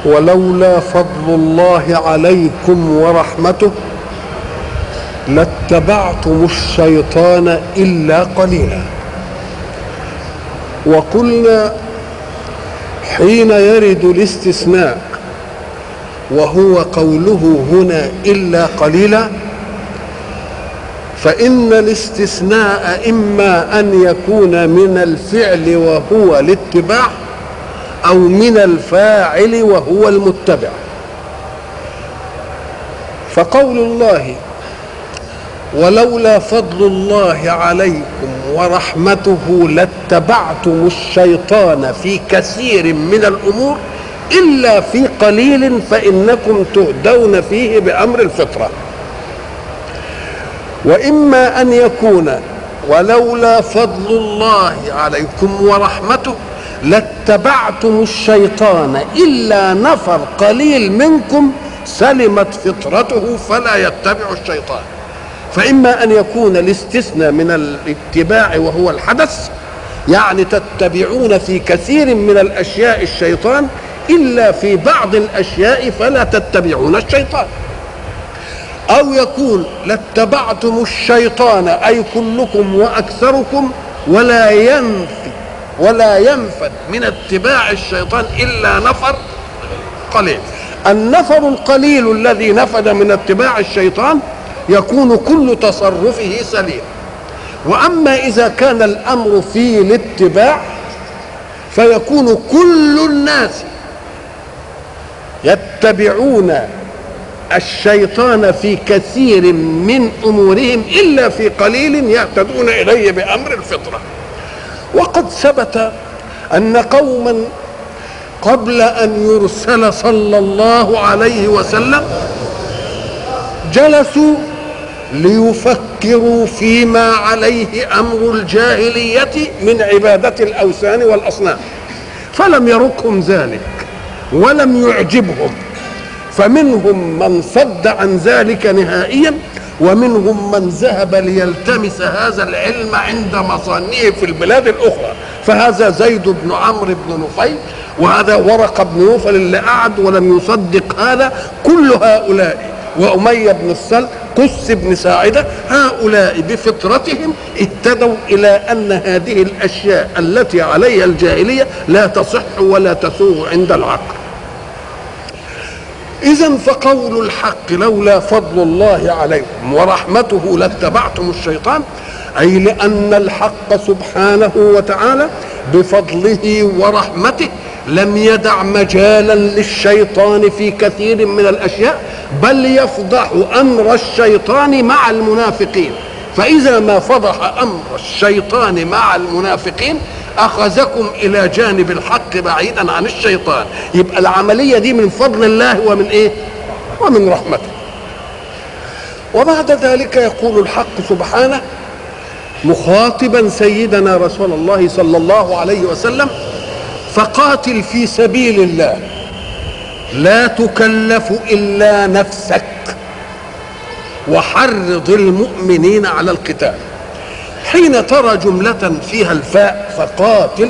ولولا فضل الله عليكم ورحمته لاتبعتم الشيطان الا قليلا وقلنا حين يرد الاستثناء وهو قوله هنا الا قليلا فان الاستثناء اما ان يكون من الفعل وهو الاتباع او من الفاعل وهو المتبع فقول الله ولولا فضل الله عليكم ورحمته لاتبعتم الشيطان في كثير من الامور الا في قليل فانكم تهدون فيه بامر الفطره واما ان يكون ولولا فضل الله عليكم ورحمته لاتبعتم الشيطان الا نفر قليل منكم سلمت فطرته فلا يتبع الشيطان فإما أن يكون الاستثناء من الاتباع وهو الحدث يعني تتبعون في كثير من الأشياء الشيطان إلا في بعض الأشياء فلا تتبعون الشيطان أو يكون لاتبعتم الشيطان أي كلكم وأكثركم ولا ينفي ولا ينفد من اتباع الشيطان إلا نفر قليل النفر القليل الذي نفد من اتباع الشيطان يكون كل تصرفه سليم واما اذا كان الامر في الاتباع فيكون كل الناس يتبعون الشيطان في كثير من امورهم الا في قليل يهتدون اليه بامر الفطره وقد ثبت ان قوما قبل ان يرسل صلى الله عليه وسلم جلسوا ليفكروا فيما عليه امر الجاهليه من عباده الاوثان والاصنام فلم يركهم ذلك ولم يعجبهم فمنهم من صد عن ذلك نهائيا ومنهم من ذهب ليلتمس هذا العلم عند مصانعه في البلاد الاخرى فهذا زيد بن عمرو بن نفيل وهذا ورقه بن نوفل اللي قعد ولم يصدق هذا كل هؤلاء وأمية بن السلم قس بن ساعدة هؤلاء بفطرتهم اهتدوا إلى أن هذه الأشياء التي عليها الجاهلية لا تصح ولا تسوغ عند العقل إذا فقول الحق لولا فضل الله عليكم ورحمته لاتبعتم الشيطان أي لأن الحق سبحانه وتعالى بفضله ورحمته لم يدع مجالا للشيطان في كثير من الاشياء بل يفضح امر الشيطان مع المنافقين فاذا ما فضح امر الشيطان مع المنافقين اخذكم الى جانب الحق بعيدا عن الشيطان يبقى العمليه دي من فضل الله ومن ايه ومن رحمته وبعد ذلك يقول الحق سبحانه مخاطبا سيدنا رسول الله صلى الله عليه وسلم فقاتل في سبيل الله لا تكلف الا نفسك وحرض المؤمنين على القتال حين ترى جملة فيها الفاء فقاتل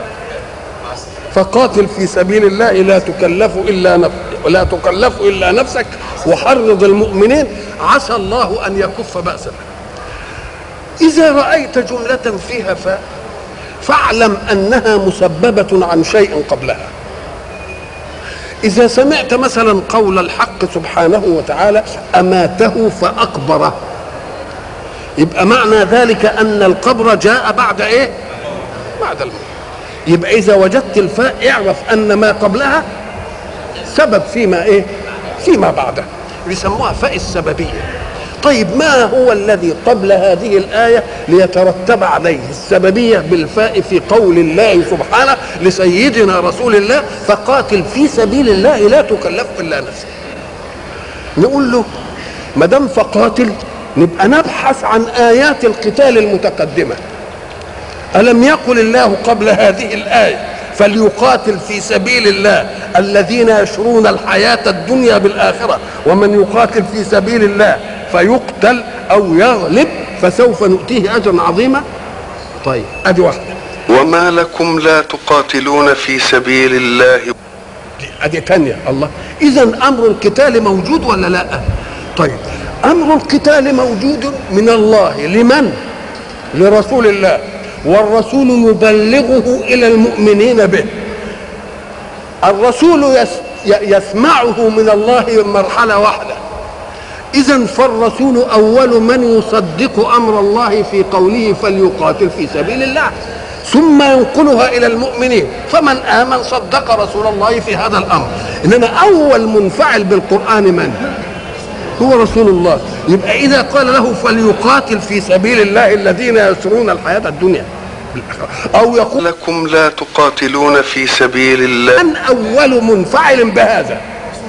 فقاتل في سبيل الله لا تكلف الا نفسك ولا تكلف الا نفسك وحرض المؤمنين عسى الله ان يكف بأسك اذا رايت جملة فيها فاء فاعلم انها مسببه عن شيء قبلها اذا سمعت مثلا قول الحق سبحانه وتعالى اماته فاقبره يبقى معنى ذلك ان القبر جاء بعد ايه بعد الموت يبقى اذا وجدت الفاء اعرف ان ما قبلها سبب فيما ايه فيما بعده يسموها فاء السببيه طيب ما هو الذي قبل هذه الآية ليترتب عليه السببية بالفاء في قول الله سبحانه لسيدنا رسول الله فقاتل في سبيل الله لا تكلف إلا نفسك نقول له ما دام فقاتل نبقى نبحث عن آيات القتال المتقدمة ألم يقل الله قبل هذه الآية فليقاتل في سبيل الله الذين يشرون الحياة الدنيا بالآخرة ومن يقاتل في سبيل الله فيقتل او يغلب فسوف نؤتيه اجرا عظيما طيب ادي واحده وما لكم لا تقاتلون في سبيل الله دي ادي تانية الله اذا امر القتال موجود ولا لا طيب امر القتال موجود من الله لمن لرسول الله والرسول يبلغه الى المؤمنين به الرسول يس يسمعه من الله مرحله واحده اذا فالرسول اول من يصدق امر الله في قوله فليقاتل في سبيل الله ثم ينقلها الى المؤمنين فمن امن صدق رسول الله في هذا الامر انما اول منفعل بالقران من هو رسول الله يبقى اذا قال له فليقاتل في سبيل الله الذين يسرون الحياه الدنيا او يقول لكم لا تقاتلون في سبيل الله من اول منفعل بهذا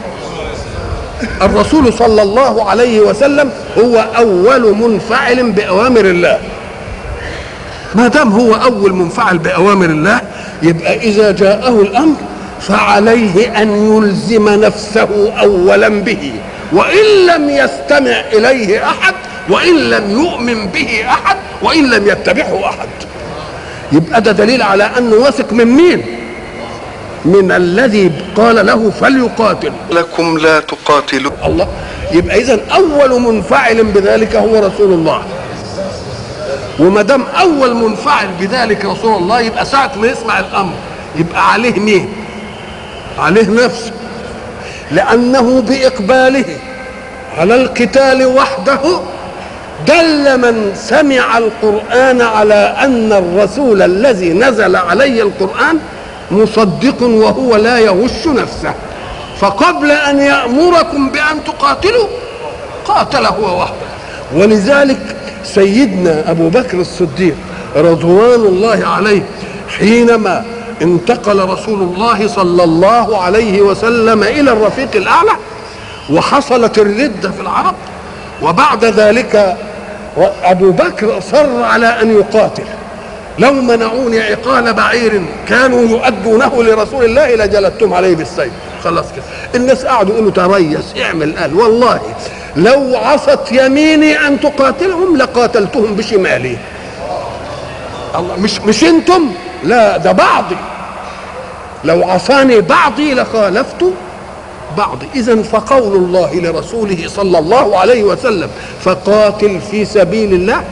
الرسول صلى الله عليه وسلم هو اول منفعل باوامر الله ما دام هو اول منفعل باوامر الله يبقى اذا جاءه الامر فعليه ان يلزم نفسه اولا به وان لم يستمع اليه احد وان لم يؤمن به احد وان لم يتبعه احد يبقى ده دليل على انه واثق من مين من الذي قال له فليقاتل لكم لا تقاتلون الله يبقى اذا اول منفعل بذلك هو رسول الله وما دام اول منفعل بذلك رسول الله يبقى ساعه ما يسمع الامر يبقى عليه مين عليه نفسه لانه باقباله على القتال وحده دل من سمع القران على ان الرسول الذي نزل عليه القران مصدق وهو لا يغش نفسه فقبل ان يامركم بان تقاتلوا قاتل هو وحده ولذلك سيدنا ابو بكر الصديق رضوان الله عليه حينما انتقل رسول الله صلى الله عليه وسلم الى الرفيق الاعلى وحصلت الرده في العرب وبعد ذلك ابو بكر اصر على ان يقاتل لو منعوني عقال بعير كانوا يؤدونه لرسول الله لجلدتم عليه بالسيف خلاص كده الناس قعدوا يقولوا تريس اعمل قال والله لو عصت يميني ان تقاتلهم لقاتلتهم بشمالي الله مش مش انتم لا ده بعضي لو عصاني بعضي لخالفت بعض اذا فقول الله لرسوله صلى الله عليه وسلم فقاتل في سبيل الله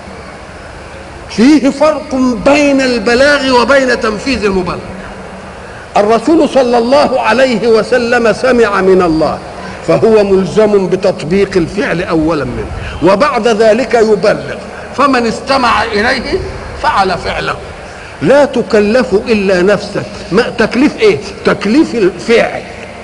فيه فرق بين البلاغ وبين تنفيذ المبلغ الرسول صلى الله عليه وسلم سمع من الله فهو ملزم بتطبيق الفعل اولا منه وبعد ذلك يبلغ فمن استمع اليه فعل فعله لا تكلف الا نفسك ما تكليف ايه تكليف الفعل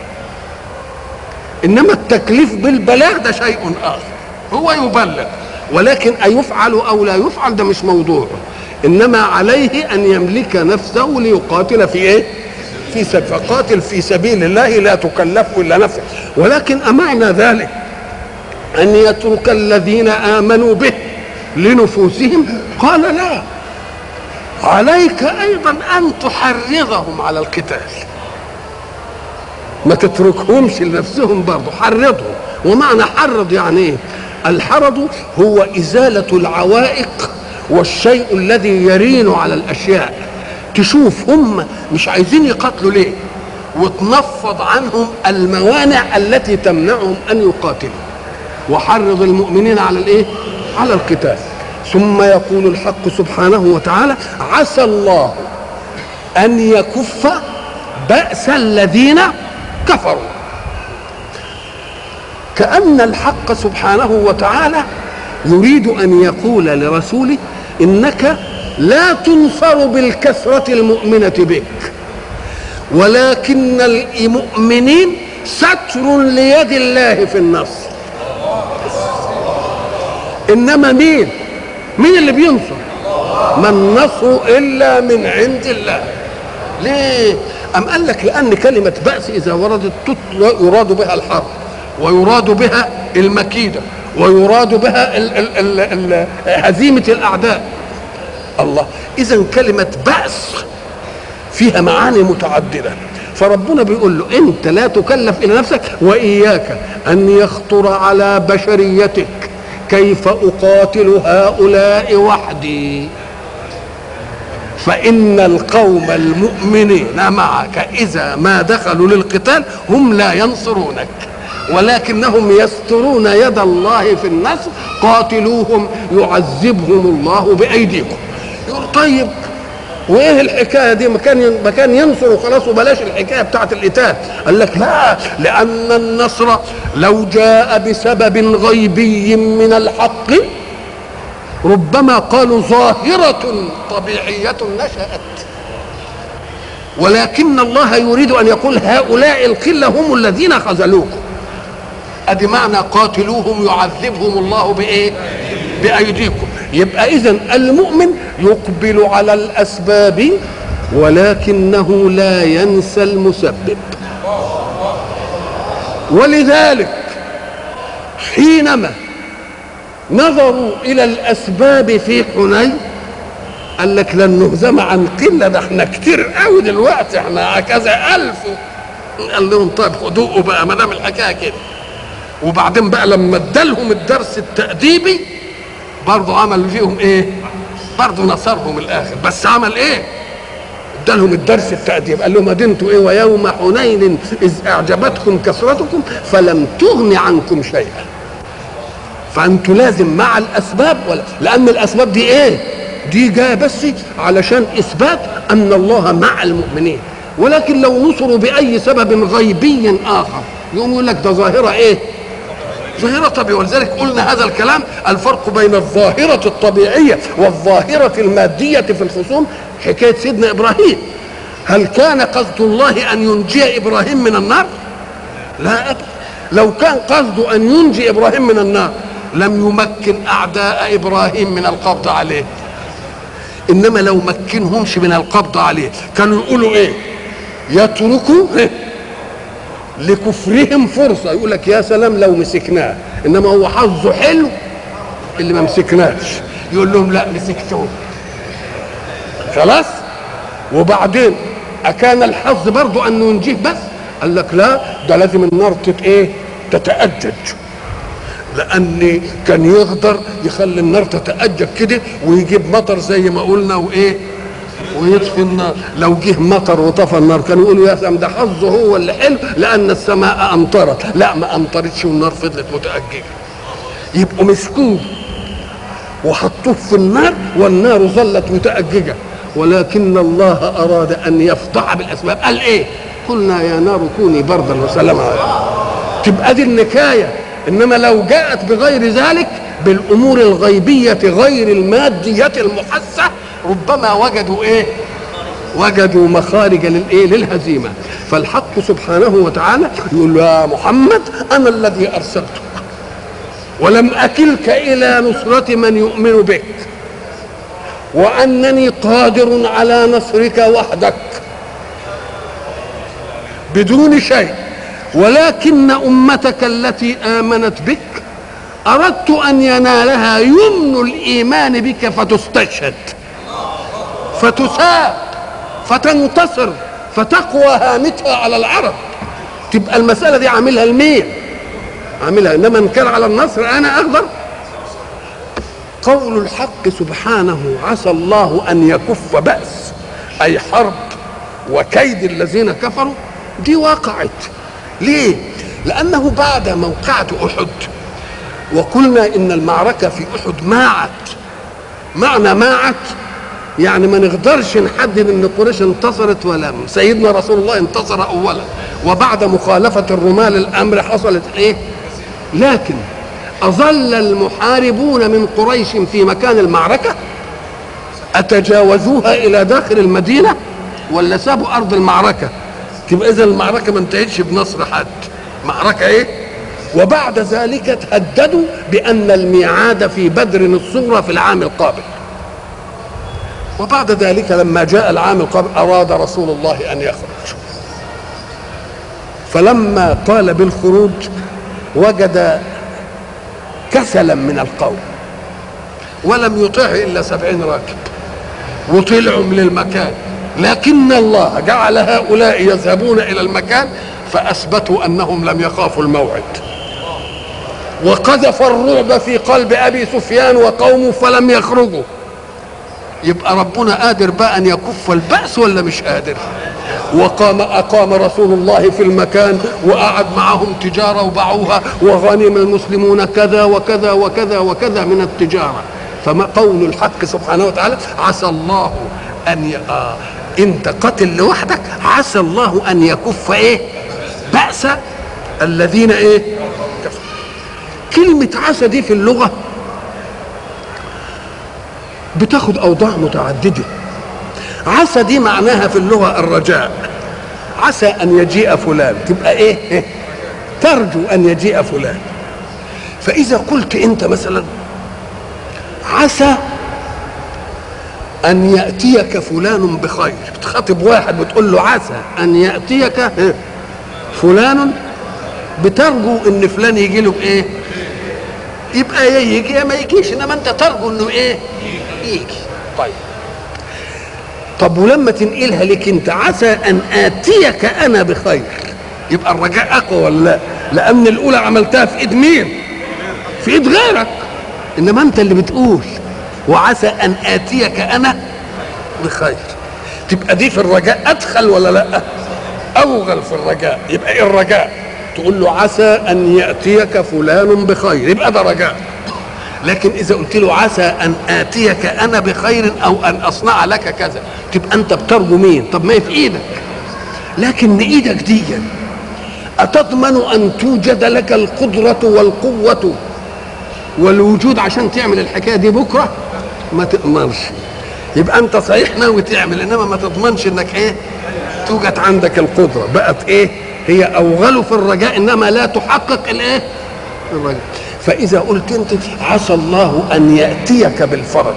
انما التكليف بالبلاغ ده شيء اخر هو يبلغ ولكن أيفعل أو لا يفعل ده مش موضوع إنما عليه أن يملك نفسه ليقاتل في إيه؟ في سبيل فقاتل في سبيل الله لا تكلف إلا نفسك ولكن أمعنا ذلك أن يترك الذين آمنوا به لنفوسهم قال لا عليك أيضا أن تحرضهم على القتال ما تتركهمش لنفسهم برضه حرضهم ومعنى حرض يعني ايه الحرض هو إزالة العوائق والشيء الذي يرين على الأشياء تشوف هم مش عايزين يقاتلوا ليه وتنفض عنهم الموانع التي تمنعهم أن يقاتلوا وحرض المؤمنين على الإيه على القتال ثم يقول الحق سبحانه وتعالى عسى الله أن يكف بأس الذين كفروا كأن الحق سبحانه وتعالى يريد أن يقول لرسوله إنك لا تنصر بالكثرة المؤمنة بك ولكن المؤمنين ستر ليد الله في النصر إنما مين مين اللي بينصر ما النصر إلا من عند الله ليه أم قال لك لأن كلمة بأس إذا وردت يراد بها الحرب ويراد بها المكيدة ويراد بها ال ال ال ال هزيمة الأعداء الله إذا كلمة بأس فيها معاني متعددة فربنا بيقول له أنت لا تكلف إلى نفسك وإياك أن يخطر على بشريتك كيف أقاتل هؤلاء وحدي فإن القوم المؤمنين معك إذا ما دخلوا للقتال هم لا ينصرونك ولكنهم يسترون يد الله في النصر قاتلوهم يعذبهم الله بأيديكم يقول طيب وايه الحكايه دي ما كان ما كان ينصر وخلاص وبلاش الحكايه بتاعت القتال قال لك لا لان النصر لو جاء بسبب غيبي من الحق ربما قالوا ظاهره طبيعيه نشات ولكن الله يريد ان يقول هؤلاء القله هم الذين خذلوكم ادي معنى قاتلوهم يعذبهم الله بايه بايديكم يبقى اذا المؤمن يقبل على الاسباب ولكنه لا ينسى المسبب ولذلك حينما نظروا الى الاسباب في حنين قال لك لن نهزم عن قله ده احنا كتير قوي دلوقتي احنا كذا الف قال لهم طيب خدوه بقى ما دام الحكايه كده وبعدين بقى لما ادالهم الدرس التأديبي برضه عمل فيهم ايه برضه نصرهم الاخر بس عمل ايه ادالهم الدرس التأديب قال لهم ادنتوا ايه ويوم حنين اذ اعجبتكم كثرتكم فلم تغن عنكم شيئا فانتوا لازم مع الاسباب ولا لان الاسباب دي ايه دي جايه بس علشان اثبات ان الله مع المؤمنين ولكن لو نصروا باي سبب غيبي اخر يقوم يقول لك ده ظاهره ايه ظاهرة طبيعية ولذلك قلنا هذا الكلام الفرق بين الظاهرة الطبيعية والظاهرة المادية في الخصوم حكاية سيدنا إبراهيم هل كان قصد الله أن ينجي إبراهيم من النار لا أبدا لو كان قصده أن ينجي إبراهيم من النار لم يمكن أعداء إبراهيم من القبض عليه إنما لو مكنهمش من القبض عليه كانوا يقولوا إيه يتركوا لكفرهم فرصه يقول لك يا سلام لو مسكناه انما هو حظه حلو اللي ما مسكناش يقول لهم لا مسكتوه خلاص وبعدين أكان الحظ برضو أن ننجيه بس قال لك لا ده لازم النار تت إيه تتأجج لأن كان يقدر يخلي النار تتأجج كده ويجيب مطر زي ما قلنا وإيه ويطفي النار لو جه مطر وطفى النار كانوا يقولوا يا سلام ده حظه هو اللي حلو لان السماء امطرت لا ما امطرتش والنار فضلت متاججه يبقوا مسكوه وحطوه في النار والنار ظلت متاججه ولكن الله اراد ان يفضح بالاسباب قال ايه قلنا يا نار كوني بردا وسلاما عليكم تبقى دي النكايه انما لو جاءت بغير ذلك بالامور الغيبيه غير الماديه المحسه ربما وجدوا ايه وجدوا مخارج للايه للهزيمه فالحق سبحانه وتعالى يقول له يا محمد انا الذي ارسلتك ولم اكلك الى نصره من يؤمن بك وانني قادر على نصرك وحدك بدون شيء ولكن امتك التي امنت بك اردت ان ينالها يمن الايمان بك فتستشهد فتساب فتنتصر فتقوى هامتها على العرب تبقى المسألة دي عاملها لمين عاملها إنما إن كان على النصر أنا أقدر قول الحق سبحانه عسى الله أن يكف بأس أي حرب وكيد الذين كفروا دي وقعت ليه لأنه بعد موقعة أحد وقلنا إن المعركة في أحد ماعت معنى ماعت يعني ما نقدرش نحدد ان قريش انتصرت ولا سيدنا رسول الله انتصر اولا وبعد مخالفه الرماة للامر حصلت ايه لكن اظل المحاربون من قريش في مكان المعركه اتجاوزوها الى داخل المدينه ولا سابوا ارض المعركه تبقى اذا المعركه ما انتهتش بنصر حد معركه ايه وبعد ذلك تهددوا بان الميعاد في بدر الصغرى في العام القابل وبعد ذلك لما جاء العام القابل أراد رسول الله أن يخرج فلما قال بالخروج وجد كسلا من القوم ولم يطعه إلا سبعين راكب وطلعوا من المكان لكن الله جعل هؤلاء يذهبون إلى المكان فأثبتوا أنهم لم يخافوا الموعد وقذف الرعب في قلب أبي سفيان وقومه فلم يخرجوا يبقى ربنا قادر بقى ان يكف البأس ولا مش قادر وقام اقام رسول الله في المكان وقعد معهم تجاره وباعوها وغنم المسلمون كذا وكذا وكذا وكذا من التجاره فما قول الحق سبحانه وتعالى عسى الله ان ي... آه انت قاتل لوحدك عسى الله ان يكف ايه بأس الذين ايه كفروا كلمة عسى دي في اللغة بتاخد اوضاع متعدده عسى دي معناها في اللغه الرجاء عسى ان يجيء فلان تبقى ايه, إيه؟ ترجو ان يجيء فلان فاذا قلت انت مثلا عسى ان ياتيك فلان بخير بتخاطب واحد بتقول له عسى ان ياتيك إيه؟ فلان بترجو ان فلان يجي له بايه يبقى يا يجي يا ما يجيش انما انت ترجو انه ايه يجي طيب طب ولما تنقلها لك انت عسى ان اتيك انا بخير يبقى الرجاء اقوى ولا لا لان الاولى عملتها في ايد مين في ايد غيرك انما انت اللي بتقول وعسى ان اتيك انا بخير تبقى دي في الرجاء ادخل ولا لا اوغل في الرجاء يبقى ايه الرجاء تقول له عسى ان ياتيك فلان بخير يبقى ده رجاء لكن اذا قلت له عسى ان اتيك انا بخير او ان اصنع لك كذا تبقى انت بترجو مين طب ما هي في ايدك لكن ايدك دي اتضمن ان توجد لك القدره والقوه والوجود عشان تعمل الحكايه دي بكره ما تأمرش يبقى انت صحيح ناوي تعمل انما ما تضمنش انك ايه توجد عندك القدره بقت ايه هي اوغل في الرجاء انما لا تحقق الايه الرجاء فاذا قلت انت عسى الله ان ياتيك بالفرج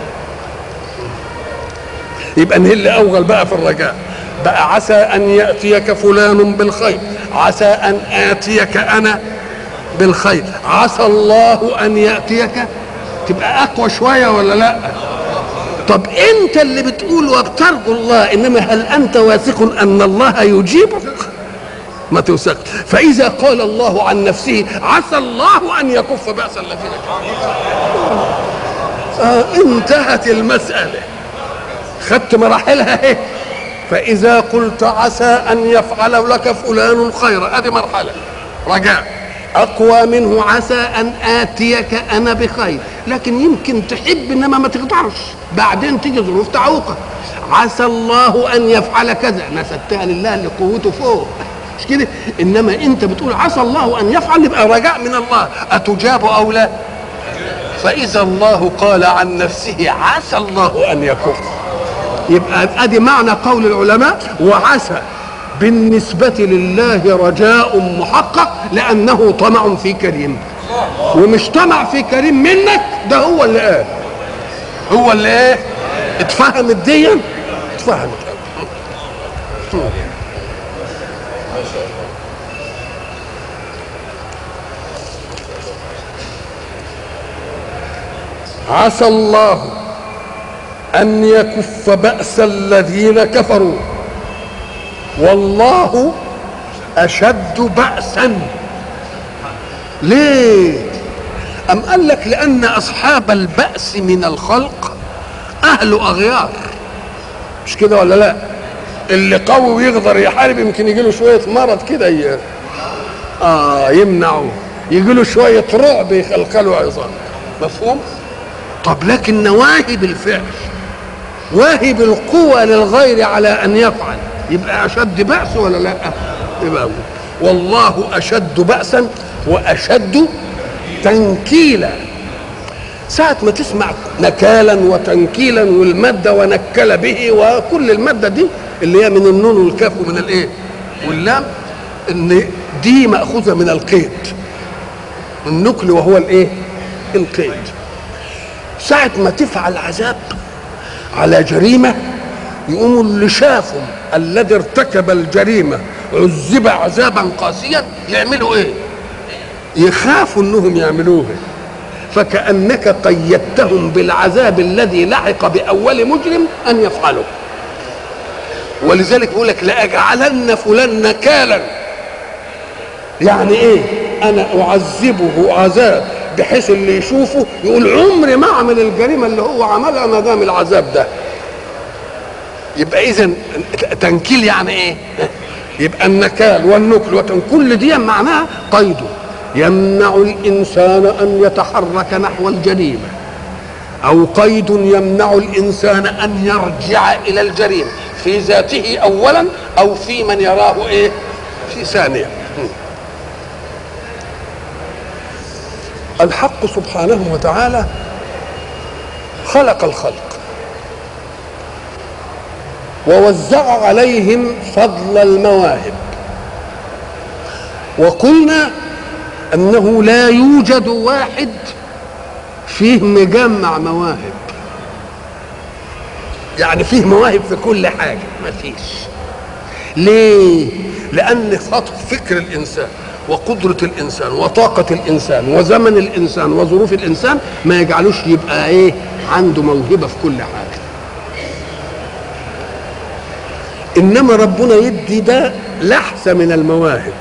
يبقى ان اللي اوغل بقى في الرجاء بقى عسى ان ياتيك فلان بالخير عسى ان اتيك انا بالخير عسى الله ان ياتيك تبقى اقوى شويه ولا لا طب انت اللي بتقول وبترجو الله انما هل انت واثق ان الله يجيبك ما توثق فاذا قال الله عن نفسه عسى الله ان يكف باس الذين كفروا آه انتهت المساله خدت مراحلها ايه فاذا قلت عسى ان يفعل لك فلان خيرا ادي مرحله رجاء اقوى منه عسى ان اتيك انا بخير لكن يمكن تحب انما ما تقدرش بعدين تيجي ظروف تعوقك عسى الله ان يفعل كذا نسبتها لله اللي قوته فوق مش كده انما انت بتقول عسى الله ان يفعل يبقى رجاء من الله اتجاب او لا فاذا الله قال عن نفسه عسى الله ان يكف يبقى ادي معنى قول العلماء وعسى بالنسبة لله رجاء محقق لأنه طمع في كريم ومش طمع في كريم منك ده هو اللي قال هو اللي ايه اتفهمت دي اتفهمت عسى الله أن يكف بأس الذين كفروا والله أشد بأسا ليه أم قال لك لأن أصحاب البأس من الخلق أهل أغيار مش كده ولا لا اللي قوي ويقدر يحارب يمكن يجي له شوية مرض كده ي... آه يمنعه يجي له شوية رعب يخلخله عظام مفهوم طب لكن نواهب الفعل واهب القوة للغير على أن يفعل يبقى اشد باس ولا لا يبقى والله اشد باسا واشد تنكيلا ساعة ما تسمع نكالا وتنكيلا والمادة ونكل به وكل المادة دي اللي هي من النون والكاف ومن الايه واللام ان دي مأخوذة من القيد النكل وهو الايه القيد ساعة ما تفعل عذاب على جريمة يقوموا اللي شافوا الذي ارتكب الجريمة عذب عذابا قاسيا يعملوا ايه يخافوا انهم يعملوه فكأنك قيدتهم بالعذاب الذي لحق بأول مجرم أن يفعله ولذلك بيقول لك لأجعلن فلان نكالا يعني ايه انا اعذبه عذاب بحيث اللي يشوفه يقول عمري ما اعمل الجريمه اللي هو عملها ما دام العذاب ده يبقى اذا تنكيل يعني ايه يبقى النكال والنكل وتن كل دي معناها قيده يمنع الانسان ان يتحرك نحو الجريمه او قيد يمنع الانسان ان يرجع الى الجريمه في ذاته اولا او في من يراه ايه في ثانيه الحق سبحانه وتعالى خلق الخلق ووزع عليهم فضل المواهب وقلنا انه لا يوجد واحد فيه مجمع مواهب يعني فيه مواهب في كل حاجه ما فيش ليه لان فكر الانسان وقدرة الإنسان وطاقة الإنسان وزمن الإنسان وظروف الإنسان ما يجعلوش يبقى إيه عنده موهبة في كل حاجة إنما ربنا يدي ده لحسة من المواهب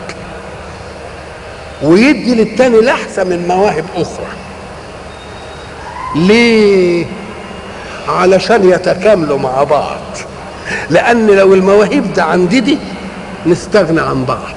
ويدي للتاني لحسة من مواهب أخرى ليه علشان يتكاملوا مع بعض لأن لو المواهب ده عندي دي نستغنى عن بعض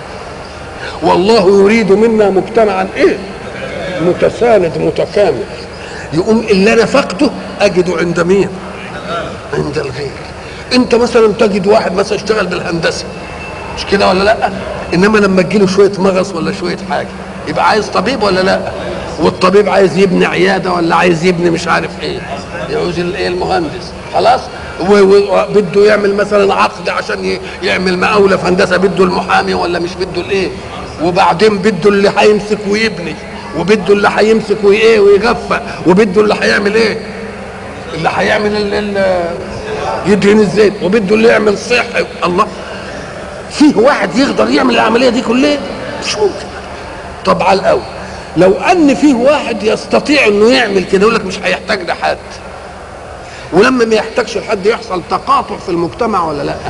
والله يريد منا مجتمعا ايه متساند متكامل يقوم اللي انا فقده اجده عند مين عند الغير انت مثلا تجد واحد مثلا اشتغل بالهندسه مش كده ولا لا انما لما تجيله شويه مغص ولا شويه حاجه يبقى عايز طبيب ولا لا والطبيب عايز يبني عياده ولا عايز يبني مش عارف ايه يعوز الايه المهندس خلاص وبده يعمل مثلا عقد عشان ي- يعمل مقاوله في هندسه بده المحامي ولا مش بده الايه وبعدين بده اللي هيمسك ويبني وبده اللي هيمسك وايه ويغفى وبده اللي هيعمل ايه اللي هيعمل ال- ال- يدهن الزيت وبده اللي يعمل صحي الله فيه واحد يقدر يعمل العمليه دي كلها مش ممكن طب على الاول لو ان فيه واحد يستطيع انه يعمل كده يقول لك مش هيحتاج لحد ولما ما يحتاجش لحد يحصل تقاطع في المجتمع ولا لا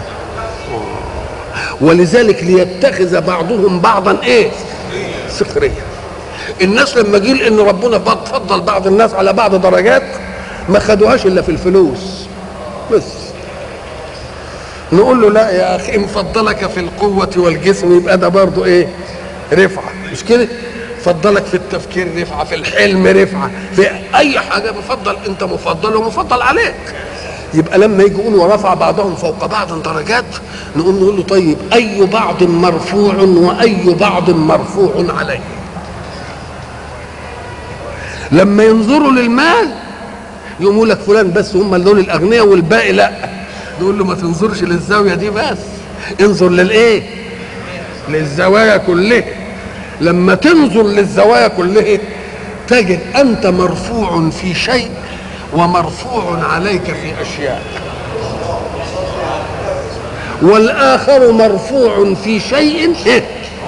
ولذلك ليتخذ بعضهم بعضا ايه سخريا الناس لما جيل ان ربنا فضل بعض الناس على بعض درجات ما خدوهاش الا في الفلوس بس نقول له لا يا اخي ان فضلك في القوه والجسم يبقى ده برضه ايه رفعه مش كده فضلك في التفكير رفعه في الحلم رفعه في اي حاجه مفضل انت مفضل ومفضل عليك يبقى لما يجي يقول ورفع بعضهم فوق بعض درجات نقول نقول له طيب اي بعض مرفوع واي بعض مرفوع عليه لما ينظروا للمال يقوموا لك فلان بس هم دول الاغنياء والباقي لا نقول له ما تنظرش للزاويه دي بس انظر للايه للزوايا كلها لما تنظر للزوايا كلها تجد انت مرفوع في شيء ومرفوع عليك في اشياء والاخر مرفوع في شيء إيه؟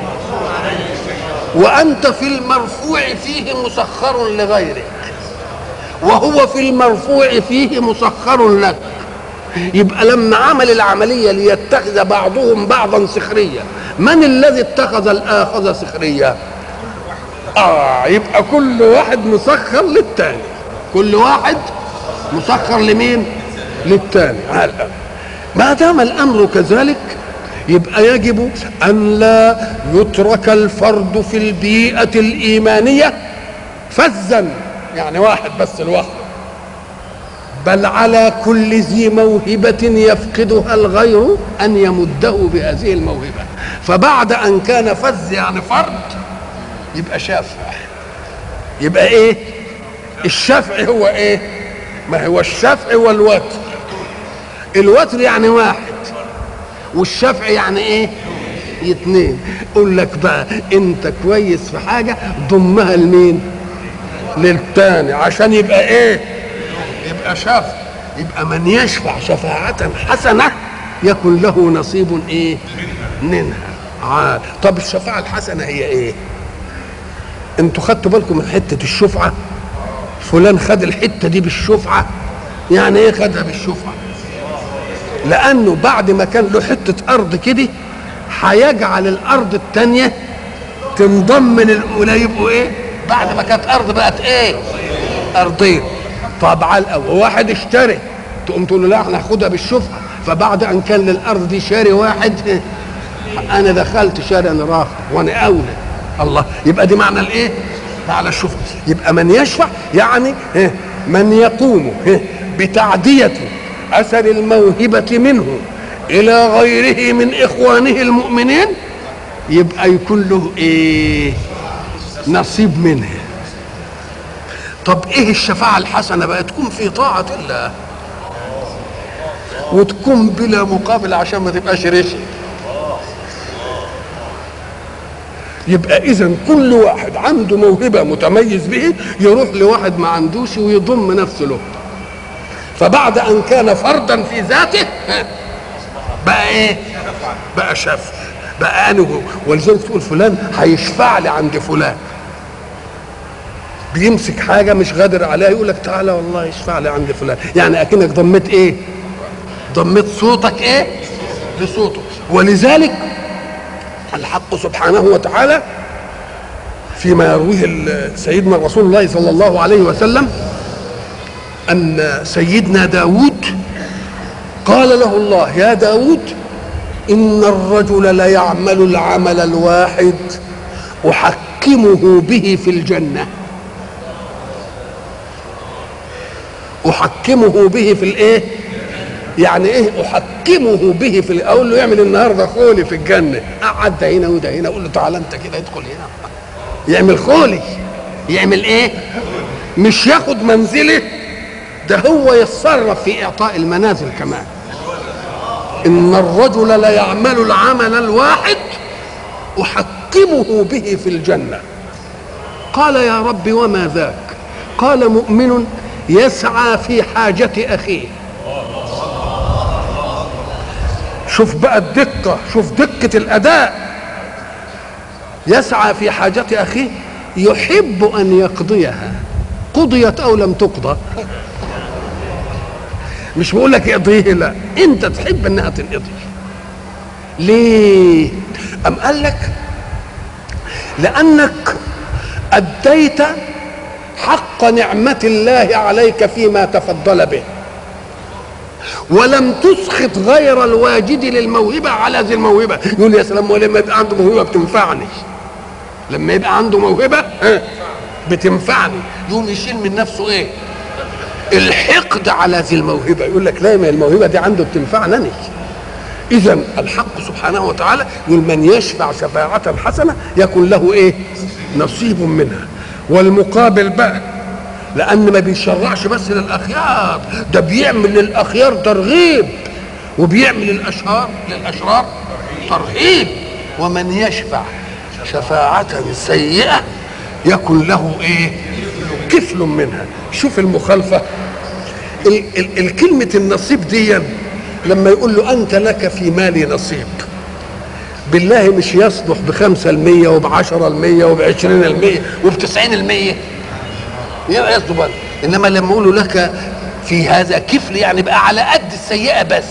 وانت في المرفوع فيه مسخر لغيرك وهو في المرفوع فيه مسخر لك يبقى لما عمل العمليه ليتخذ بعضهم بعضا سخريا من الذي اتخذ الاخذ سخريا اه يبقى كل واحد مسخر للتاني كل واحد مسخر لمين للتاني على الأمر. ما دام الامر كذلك يبقى يجب ان لا يترك الفرد في البيئه الايمانيه فزا يعني واحد بس لوحده بل على كل ذي موهبة يفقدها الغير أن يمده بهذه الموهبة فبعد أن كان فز يعني فرد يبقى شافع يبقى إيه الشفع هو إيه ما هو الشفع والوتر الوتر يعني واحد والشفع يعني إيه اتنين يقول لك بقى انت كويس في حاجة ضمها لمين للتاني عشان يبقى ايه يبقى شافع يبقى من يشفع شفاعة حسنة يكن له نصيب ايه منها عاد طب الشفاعة الحسنة هي ايه انتوا خدتوا بالكم من حتة الشفعة فلان خد الحتة دي بالشفعة يعني ايه خدها بالشفعة لانه بعد ما كان له حتة ارض كده هيجعل الارض التانية تنضم للاولى يبقوا ايه بعد ما كانت ارض بقت ايه ارضين طب على الاول واحد اشتري تقوم تقول له لا احنا هناخدها بالشفعه فبعد ان كان للارض دي شاري واحد إيه؟ انا دخلت شاري انا راخر وانا اولى الله يبقى دي معنى الايه على الشفعه يبقى من يشفع يعني إيه؟ من يقوم إيه؟ بتعديه اثر الموهبه منه الى غيره من اخوانه المؤمنين يبقى يكون له ايه نصيب منه طب ايه الشفاعة الحسنة بقى تكون في طاعة الله وتكون بلا مقابل عشان ما تبقاش رشي يبقى اذا كل واحد عنده موهبة متميز به يروح لواحد ما عندوش ويضم نفسه له فبعد ان كان فردا في ذاته بقى ايه بقى شاف بقى انا هو. ولذلك تقول فلان هيشفع لي عند فلان بيمسك حاجه مش قادر عليها يقول لك تعالى والله يشفع لي عند فلان يعني اكنك ضميت ايه ضميت صوتك ايه لصوته ولذلك الحق سبحانه وتعالى فيما يرويه ال- سيدنا رسول الله صلى الله عليه وسلم أن سيدنا داود قال له الله يا داود إن الرجل ليعمل العمل الواحد أحكمه به في الجنة أحكمه به في الإيه؟ يعني إيه أحكمه به في ال- أقول له يعمل النهاردة خولي في الجنة قعد ده هنا وده هنا أقول له تعالى أنت كده ادخل هنا يعمل خولي يعمل إيه؟ مش ياخد منزله ده هو يتصرف في إعطاء المنازل كمان إن الرجل ليعمل العمل الواحد أحكمه به في الجنة قال يا رب وما ذاك قال مؤمن يسعى في حاجة أخيه شوف بقى الدقة شوف دقة الأداء يسعى في حاجة أخيه يحب أن يقضيها قضيت أو لم تقضى مش بقول لك اقضيه لا انت تحب انها تنقضي ليه ام قال لك لانك اديت حق نعمه الله عليك فيما تفضل به ولم تسخط غير الواجد للموهبه على ذي الموهبه يقول يا سلام ولما يبقى عنده موهبه بتنفعني لما يبقى عنده موهبه ها، بتنفعني يقوم يشيل من نفسه ايه الحقد على ذي الموهبه يقول لك لا ما الموهبه دي عنده بتنفعني أنا. اذا الحق سبحانه وتعالى يقول من يشفع شفاعه حسنه يكن له ايه نصيب منها والمقابل بقى لان ما بيشرعش بس للاخيار ده بيعمل للاخيار ترغيب وبيعمل الاشرار للاشرار ترهيب ومن يشفع شفاعة سيئة يكن له ايه كفل منها شوف المخالفة ال- ال- الكلمة النصيب دي لما يقول له أنت لك في مالي نصيب بالله مش يصلح بخمسة المية وبعشرة المية وبعشرين المية وبتسعين المية يبقى يصلح بقى. إنما لما يقولوا لك في هذا كفل يعني بقى على قد السيئة بس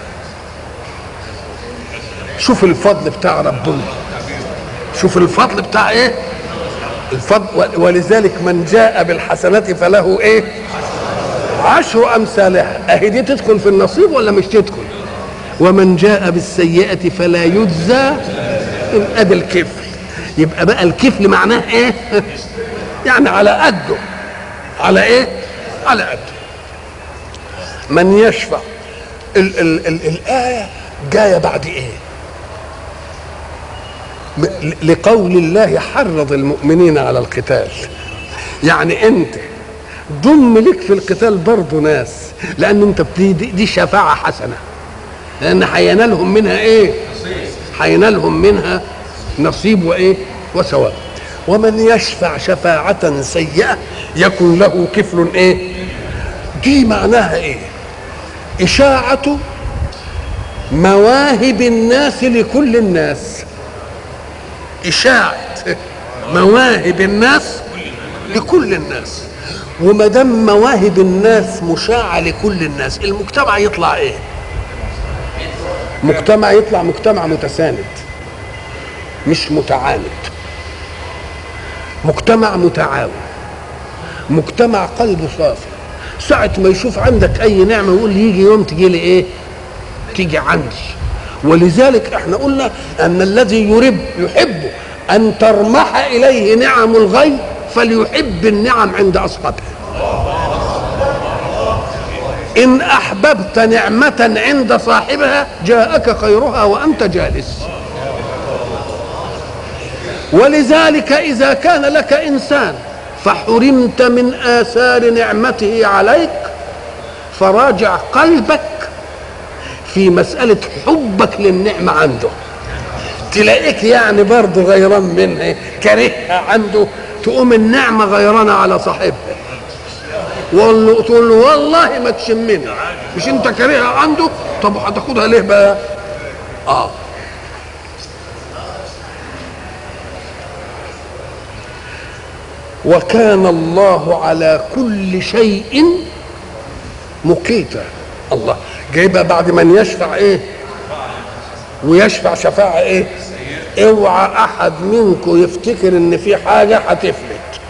شوف الفضل بتاع ربنا شوف الفضل بتاع ايه الفضل ولذلك من جاء بالحسنة فله ايه عشر امثالها اهي دي تدخل في النصيب ولا مش تدخل ومن جاء بالسيئة فلا يجزى من ادي الكفل يبقى بقى الكفل معناه ايه يعني على قده على ايه على قده من يشفع ال ال ال الآية جاية بعد ايه م- لقول الله حرض المؤمنين على القتال يعني انت ضم لك في القتال برضه ناس لان انت بت- دي, دي شفاعه حسنه لان هينالهم منها ايه هينالهم منها نصيب وايه وثواب ومن يشفع شفاعة سيئة يكن له كفل ايه دي معناها ايه إشاعة مواهب الناس لكل الناس إشاعة مواهب الناس لكل الناس وما دام مواهب الناس مشاعة لكل الناس المجتمع يطلع ايه؟ مجتمع يطلع مجتمع متساند مش متعاند مجتمع متعاون مجتمع قلبه صافي ساعة ما يشوف عندك أي نعمة يقول لي يجي يوم تجي لي إيه؟ تيجي عندي ولذلك احنا قلنا أن الذي يرب يحب أن ترمح إليه نعم الغيب فليحب النعم عند أصحابها إن أحببت نعمة عند صاحبها جاءك خيرها وأنت جالس ولذلك إذا كان لك إنسان فحرمت من آثار نعمته عليك فراجع قلبك في مسألة حبك للنعمة عنده تلاقيك يعني برضه غيران منها كارهها عنده تقوم النعمة غيرانة على صاحبها والله تقول له والله ما تشمني مش انت كارهها عنده طب هتاخدها ليه بقى اه وكان الله على كل شيء مقيتا الله جايبها بعد من يشفع ايه ويشفع شفاعة ايه اوعى احد منكم يفتكر ان في حاجة هتفلت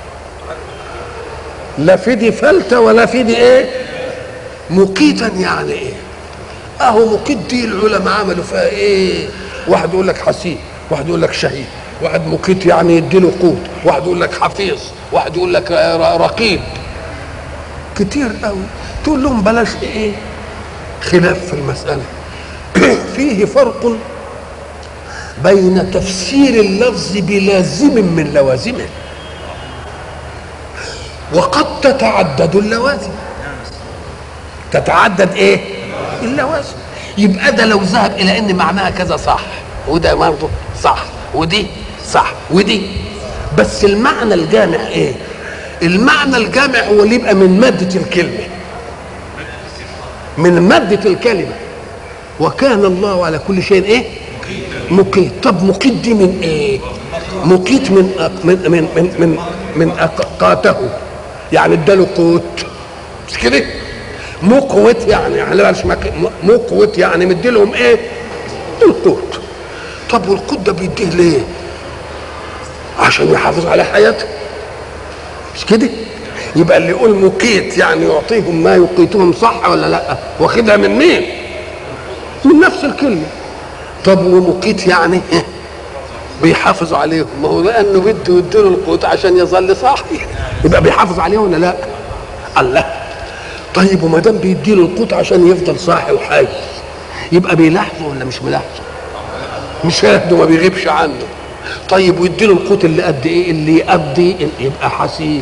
لا في دي فلتة ولا في دي ايه مقيتا يعني ايه اهو مقيت دي العلماء عملوا فيها ايه واحد يقول لك حسيب واحد يقول لك شهيد واحد مقيت يعني يديله قوت واحد يقول لك حفيظ واحد يقول لك رقيب كتير قوي تقول لهم بلاش ايه خلاف في المسألة فيه فرق بين تفسير اللفظ بلازم من لوازمه وقد تتعدد اللوازم تتعدد ايه اللوازم يبقى ده لو ذهب الى ان معناها كذا صح وده برضه صح ودي صح ودي بس المعنى الجامع ايه المعنى الجامع هو اللي يبقى من مادة الكلمة من مادة الكلمة وكان الله على كل شيء ايه مقيت طب مقيت دي من ايه مقيت من أق... من من من من, من أقاته يعني اداله قوت مش كده مقوت يعني يعني بلاش مقوت يعني مديلهم ايه القوت طب والقوت ده بيديه ليه عشان يحافظ على حياته مش كده يبقى اللي يقول مقيت يعني يعطيهم ما يقيتهم صح ولا لا واخدها من مين من نفس الكلمه طب ومقيت يعني بيحافظ عليهم ما هو لانه بده يديله القوت عشان يظل صاحي يبقى بيحافظ عليهم ولا لا الله طيب وما دام بيديله القوت عشان يفضل صاحي وحي يبقى بيلاحظه ولا مش ملاحظه مش شاهده ما بيغيبش عنه طيب ويديله القوت اللي قد ايه اللي يقضي يبقى حسيب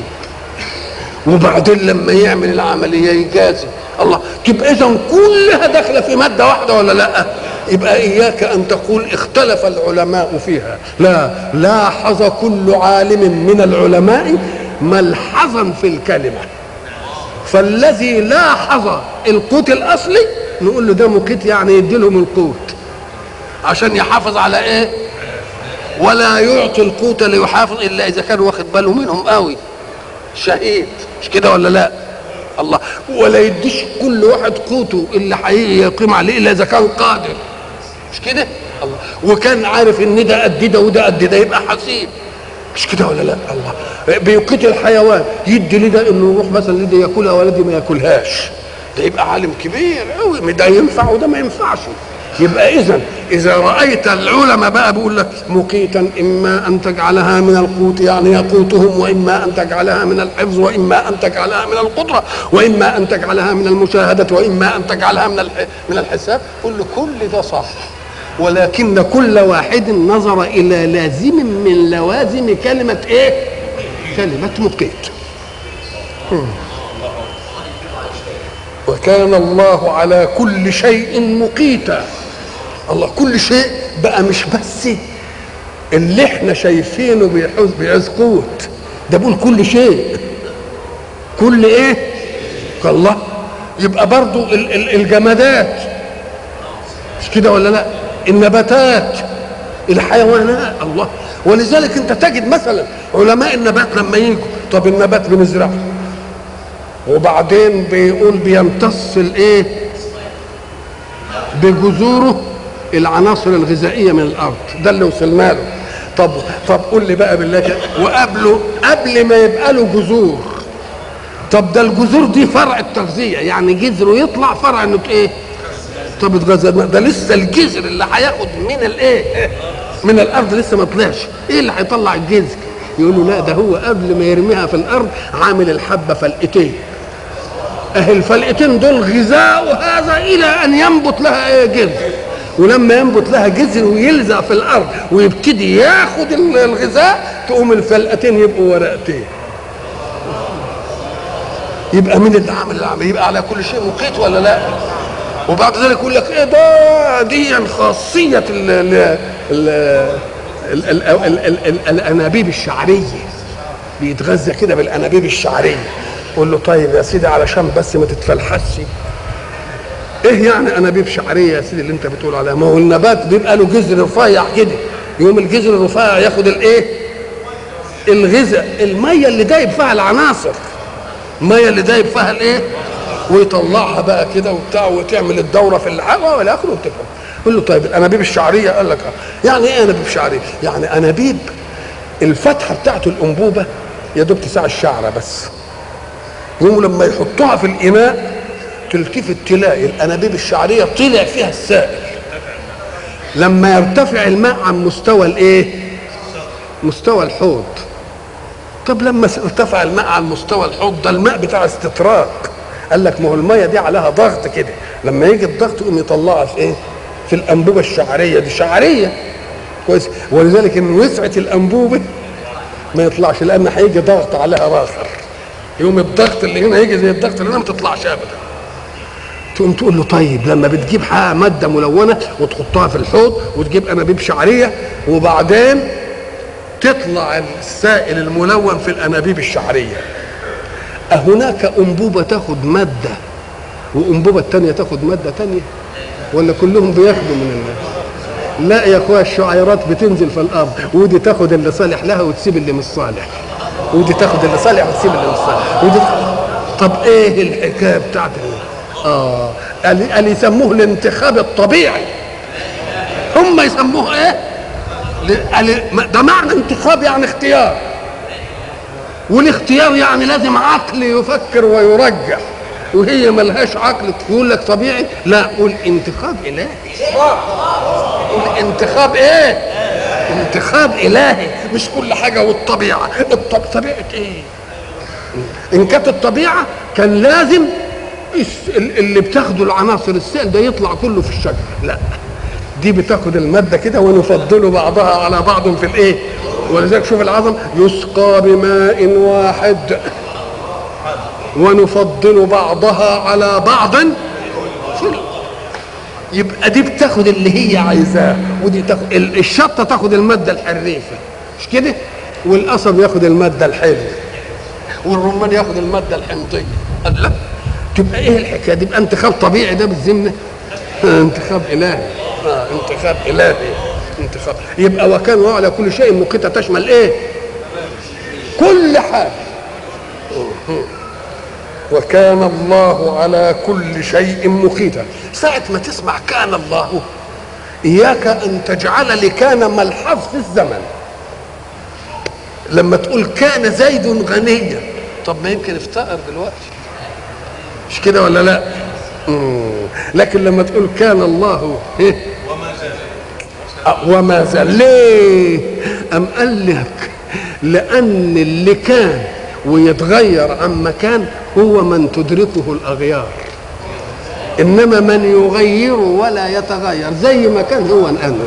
وبعدين لما يعمل العمليه يجازي الله تبقى اذا كلها داخله في ماده واحده ولا لا يبقى اياك ان تقول اختلف العلماء فيها لا لاحظ كل عالم من العلماء ملحظا في الكلمه فالذي لاحظ القوت الاصلي نقول له ده مقيت يعني يدي لهم القوت عشان يحافظ على ايه ولا يعطي القوت ليحافظ الا اذا كان واخد باله منهم قوي شهيد مش كده ولا لا الله ولا يديش كل واحد قوته اللي حقيقي يقيم عليه الا اذا كان قادر مش كده الله وكان عارف ان ده قد ده وده قد ده يبقى حسيب مش كده ولا لا الله بيقيت الحيوان يدي لده انه يروح مثلا لده ياكلها ولدي ما ياكلهاش ده يبقى عالم كبير قوي ده ينفع وده ما ينفعش يبقى اذا اذا رايت العلماء بقى بيقول لك مقيتا اما ان تجعلها من القوت يعني يقوتهم واما ان تجعلها من الحفظ واما ان تجعلها من القدره واما ان تجعلها من المشاهده واما ان تجعلها من من الحساب قل له كل ده صح ولكن كل واحد نظر الى لازم من لوازم كلمه ايه كلمه مقيت وكان الله على كل شيء مقيتا الله كل شيء بقى مش بس اللي احنا شايفينه بيحوز بيعوز قوت ده بيقول كل شيء كل ايه الله يبقى برضو ال- ال- الجمادات مش كده ولا لا النباتات الحيوانات الله ولذلك انت تجد مثلا علماء النبات لما يجوا طب النبات بنزرعه وبعدين بيقول بيمتص الايه بجذوره العناصر الغذائيه من الارض ده اللي وصلنا له طب طب قول لي بقى بالله كده وقبله قبل ما يبقى له جذور طب ده الجذور دي فرع التغذيه يعني جذره يطلع فرع انه ايه طب اتغذى ده لسه الجذر اللي هياخد من الايه من الارض لسه ما طلعش ايه اللي هيطلع الجذر يقولوا لا ده هو قبل ما يرميها في الارض عامل الحبه فلقتين اهي الفلقتين دول غذاء هذا الى ان ينبت لها ايه جذر ولما ينبت لها جذر ويلزق في الارض ويبتدي ياخد الغذاء تقوم الفلقتين يبقوا ورقتين يبقى مين اللي عامل العمل يبقى على كل شيء مقيت ولا لا وبعد ذلك يقول لك ايه ده دي خاصيه ال ال ال ال ال ال ال ال الانابيب الشعريه بيتغذى كده بالانابيب الشعريه قول له طيب يا سيدي علشان بس ما تتفلحسش ايه يعني انابيب شعريه يا سيدي اللي انت بتقول عليها ما هو النبات بيبقى له جذر رفيع كده يوم الجذر الرفيع ياخد الايه الغذاء الميه اللي دايب فيها العناصر الميه اللي دايب فيها الايه ويطلعها بقى كده وبتاع وتعمل الدوره في الهواء والى اخره وتفهم قول له طيب الانابيب الشعريه قال لك آه. يعني ايه انابيب شعريه؟ يعني انابيب الفتحه بتاعته الانبوبه يا دوب تساع الشعره بس يقوموا لما يحطوها في الاناء تلتفت تلاقي الانابيب الشعريه طلع فيها السائل لما يرتفع الماء عن مستوى الايه مستوى الحوض طب لما ارتفع الماء عن مستوى الحوض ده الماء بتاع استطراق قال لك ما هو الميه دي عليها ضغط كده لما يجي الضغط يقوم يطلعها في ايه في الانبوبه الشعريه دي شعريه كويس ولذلك ان وسعت الانبوبه ما يطلعش لان هيجي ضغط عليها راخر يوم الضغط اللي هنا يجي زي الضغط اللي هنا ما تطلعش ابدا تقوم تقول له طيب لما بتجيب حاجه ماده ملونه وتحطها في الحوض وتجيب انابيب شعريه وبعدين تطلع السائل الملون في الانابيب الشعريه أهناك أنبوبة تاخد مادة وأنبوبة تانية تاخد مادة تانية ولا كلهم بياخدوا من الله لا يا اخويا الشعيرات بتنزل في الارض ودي تاخد اللي صالح لها وتسيب اللي مش صالح ودي تاخد اللي صالح وتسيب اللي مش صالح ودي طب ايه الحكايه بتاعت اه قال قال يسموه الانتخاب الطبيعي هم يسموه ايه قال ده معنى انتخاب يعني اختيار والاختيار يعني لازم عقل يفكر ويرجح وهي ملهاش عقل تقول لك طبيعي لا قول انتخاب الهي قول انتخاب ايه انتخاب الهي مش كل حاجه والطبيعه الطب... طبيعه ايه ان كانت الطبيعه كان لازم اللي بتاخده العناصر السائل ده يطلع كله في الشجر لا دي بتاخد الماده كده ونفضل بعضها على بعض في الايه ولذلك شوف العظم يسقى بماء واحد ونفضل بعضها على بعض يبقى دي بتاخد اللي هي عايزاه ودي تاخد الشطه تاخد الماده الحريفه مش كده والقصب ياخد الماده الحلوه والرمان ياخد الماده الحمضيه قال لا تبقى ايه الحكايه دي يبقى انتخاب طبيعي ده بالذمه انتخاب الهي آه انتخاب الهي انتخاب يبقى وكان الله على كل شيء مقيتة تشمل ايه كل حاجة وكان الله على كل شيء مقيتا ساعة ما تسمع كان الله إياك أن تجعل لكان ملحظ في الزمن لما تقول كان زيد غنيا طب ما يمكن افتقر دلوقتي مش كده ولا لا مم. لكن لما تقول كان الله إيه؟ وما زال ليه أم قال لك لأن اللي كان ويتغير عن مكان هو من تدركه الأغيار إنما من يغير ولا يتغير زي ما كان هو الآن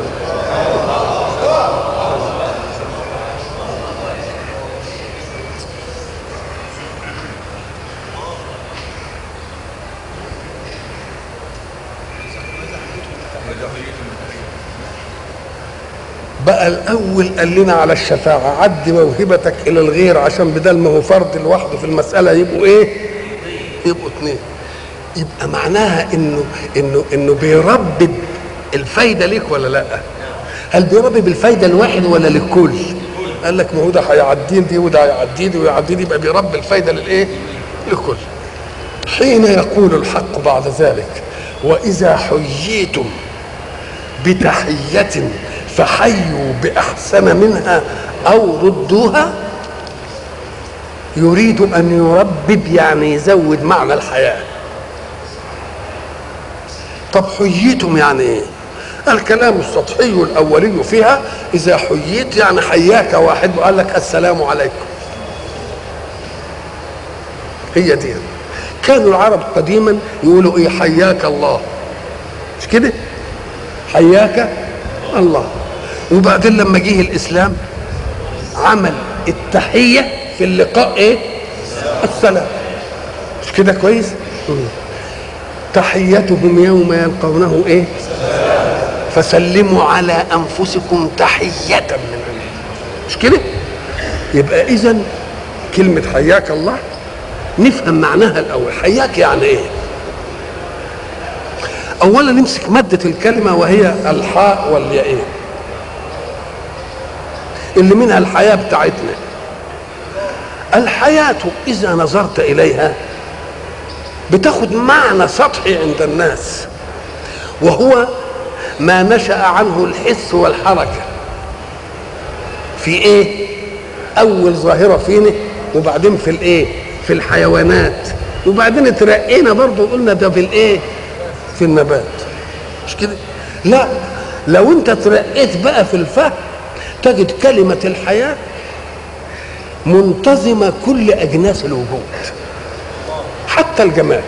بقى الاول قال لنا على الشفاعه عد موهبتك الى الغير عشان بدل ما هو فرد لوحده في المساله يبقوا ايه يبقوا اثنين يبقى معناها انه انه انه بيربي الفايده ليك ولا لا هل بيربي بالفايده الواحد ولا للكل قال لك ما هو ده هيعدين دي وده هيعدي دي ويعدي دي يبقى بيربي الفايده للايه للكل حين يقول الحق بعد ذلك واذا حييتم بتحيه فحيوا باحسن منها او ردوها يريد ان يربب يعني يزود معنى الحياه طب حييتم يعني ايه الكلام السطحي الاولي فيها اذا حييت يعني حياك واحد وقال لك السلام عليكم هي دي كانوا العرب قديما يقولوا ايه حياك الله مش كده حياك الله وبعدين لما جه الاسلام عمل التحيه في اللقاء ايه السلام مش كده كويس مم. تحيتهم يوم يلقونه ايه فسلموا على انفسكم تحيه من الله مش كده يبقى اذا كلمه حياك الله نفهم معناها الاول حياك يعني ايه اولا نمسك ماده الكلمه وهي الحاء والياءين اللي منها الحياه بتاعتنا الحياه اذا نظرت اليها بتاخد معنى سطحي عند الناس وهو ما نشا عنه الحس والحركه في ايه اول ظاهره فينا وبعدين في الايه في الحيوانات وبعدين اترقينا برضه قلنا ده في الايه في النبات مش كده لا لو انت ترقيت بقى في الفهم تجد كلمة الحياة منتظمة كل أجناس الوجود حتى الجماد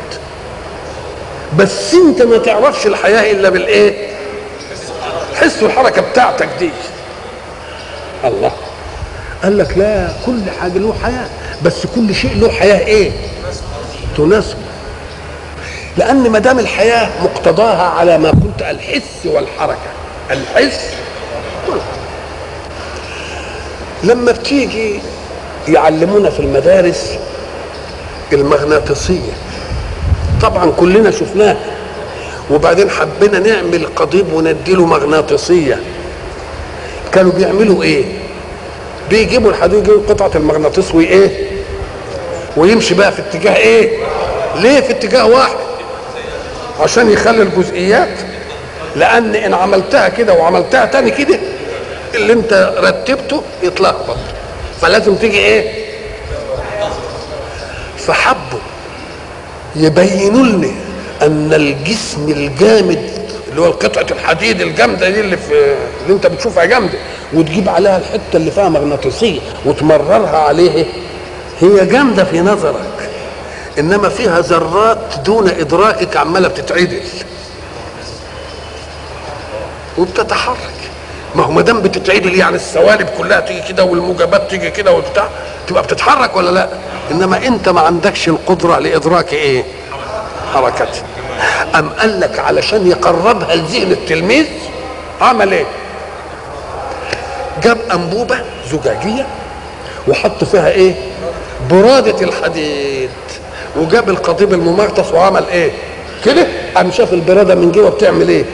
بس انت ما تعرفش الحياة إلا بالإيه حس الحركة بتاعتك دي الله قال لك لا كل حاجة له حياة بس كل شيء له حياة إيه تناسبه لأن ما دام الحياة مقتضاها على ما قلت الحس والحركة الحس والحركة لما بتيجي يعلمونا في المدارس المغناطيسية طبعا كلنا شفناها وبعدين حبينا نعمل قضيب ونديله مغناطيسية كانوا بيعملوا ايه بيجيبوا الحديد يجيبوا قطعة المغناطيس وايه ويمشي بقى في اتجاه ايه ليه في اتجاه واحد عشان يخلي الجزئيات لان ان عملتها كده وعملتها تاني كده اللي انت رتبته يتلخبط فلازم تيجي ايه فحبوا يبينوا لنا ان الجسم الجامد اللي هو قطعه الحديد الجامده دي اللي في اللي انت بتشوفها جامده وتجيب عليها الحته اللي فيها مغناطيسيه وتمررها عليه هي جامده في نظرك انما فيها ذرات دون ادراكك عماله بتتعدل وبتتحرك ما هو ما دام بتتعدل يعني السوالب كلها تيجي كده والموجبات تيجي كده وبتاع تبقى بتتحرك ولا لا انما انت ما عندكش القدره لادراك ايه حركتها ام قال لك علشان يقربها لذهن التلميذ عمل ايه جاب انبوبه زجاجيه وحط فيها ايه برادة الحديد وجاب القضيب الممغطس وعمل ايه كده قام شاف البرادة من جوه بتعمل ايه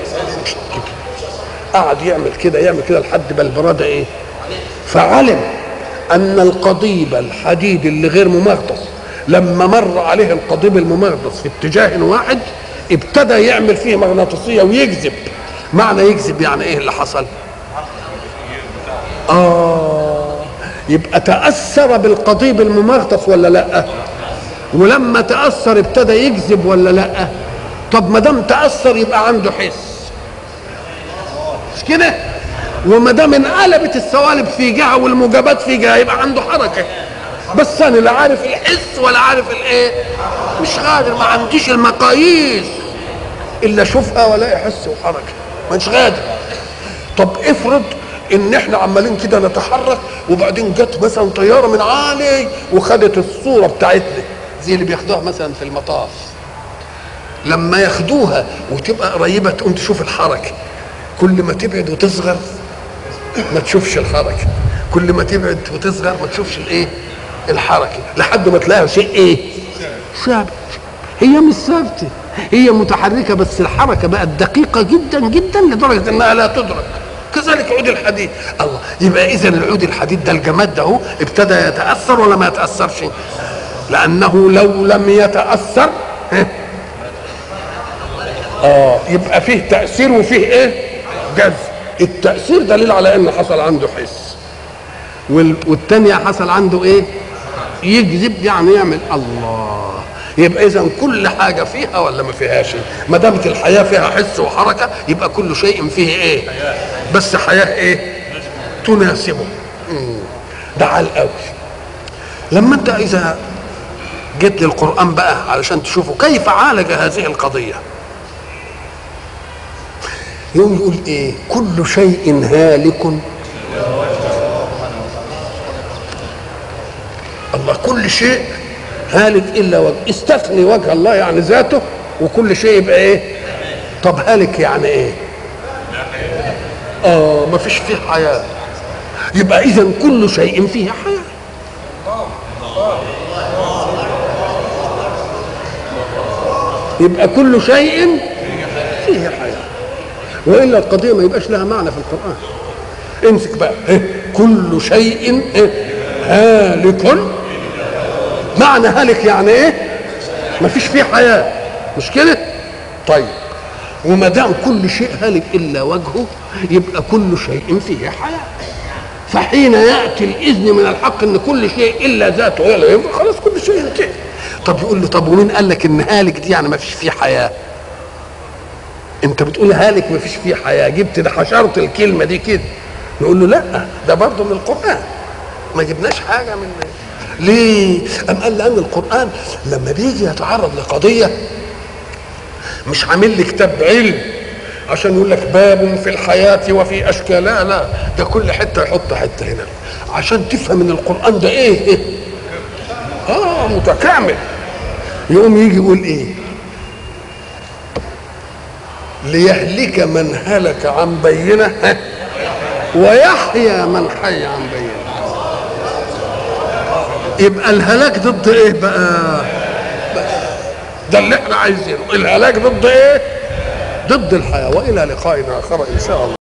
قعد يعمل كده يعمل كده لحد ما البرادة ايه فعلم ان القضيب الحديد اللي غير ممغطس لما مر عليه القضيب الممغطس في اتجاه واحد ابتدى يعمل فيه مغناطيسية ويجذب معنى يجذب يعني ايه اللي حصل اه يبقى تأثر بالقضيب الممغطس ولا لا ولما تأثر ابتدى يجذب ولا لا طب ما دام تأثر يبقى عنده حس مش كده وما دام انقلبت السوالب في جهه والموجبات في جهه يبقى عنده حركه بس انا لا عارف الحس ولا عارف الايه مش قادر ما عنديش المقاييس الا اشوفها ولا حس وحركه مش قادر طب افرض ان احنا عمالين كده نتحرك وبعدين جت مثلا طياره من عالي وخدت الصوره بتاعتنا زي اللي بياخدوها مثلا في المطاف لما ياخدوها وتبقى قريبه تقوم تشوف الحركه كل ما تبعد وتصغر ما تشوفش الحركه كل ما تبعد وتصغر ما تشوفش الايه الحركه لحد ما تلاقيها شيء ايه ثابت هي مش ثابته هي متحركه بس الحركه بقت دقيقه جدا جدا لدرجه انها لا تدرك كذلك عود الحديد الله يبقى اذا العود الحديد ده الجماد ده هو ابتدى يتاثر ولا ما يتاثرش لانه لو لم يتاثر اه يبقى فيه تاثير وفيه ايه جذب التاثير دليل على ان حصل عنده حس وال- والتانية حصل عنده ايه يكذب يعني يعمل الله يبقى اذا كل حاجه فيها ولا ما فيهاش ما دامت الحياه فيها حس وحركه يبقى كل شيء فيه ايه بس حياه ايه تناسبه مم. ده على الاول لما انت اذا جيت للقران بقى علشان تشوفوا كيف عالج هذه القضيه يوم يقول ايه كل شيء هالك الله كل شيء هالك الا وجه استثني وجه الله يعني ذاته وكل شيء يبقى ايه طب هالك يعني ايه اه ما فيش فيه حياه يبقى اذا كل شيء فيه حياه يبقى كل شيء فيه حياه والا القضيه ما يبقاش لها معنى في القران امسك بقى إيه؟ كل شيء إيه؟ هالك معنى هالك يعني ايه ما فيش فيه حياه مش كده طيب وما دام كل شيء هالك الا وجهه يبقى كل شيء فيه حياه فحين ياتي الاذن من الحق ان كل شيء الا ذاته هي اللي يبقى خلاص كل شيء انتهى طب يقول له طب ومين قال لك ان هالك دي يعني ما فيش فيه حياه انت بتقول هالك ما فيش فيه حياه جبت ده حشرت الكلمه دي كده نقول له لا ده برضه من القران ما جبناش حاجه من ليه ام قال لان القران لما بيجي يتعرض لقضيه مش عامل لي كتاب علم عشان يقول لك باب في الحياة وفي أشكال لا لا ده كل حتة يحط حتة هنا عشان تفهم ان القرآن ده ايه اه متكامل يقوم يجي يقول ايه ليهلك من هلك عن بينه ها، ويحيى من حي عن بينه يبقى الهلاك ضد ايه بقى ده اللي احنا عايزينه الهلاك ضد ايه ضد الحياه والى لقاء اخر ان شاء الله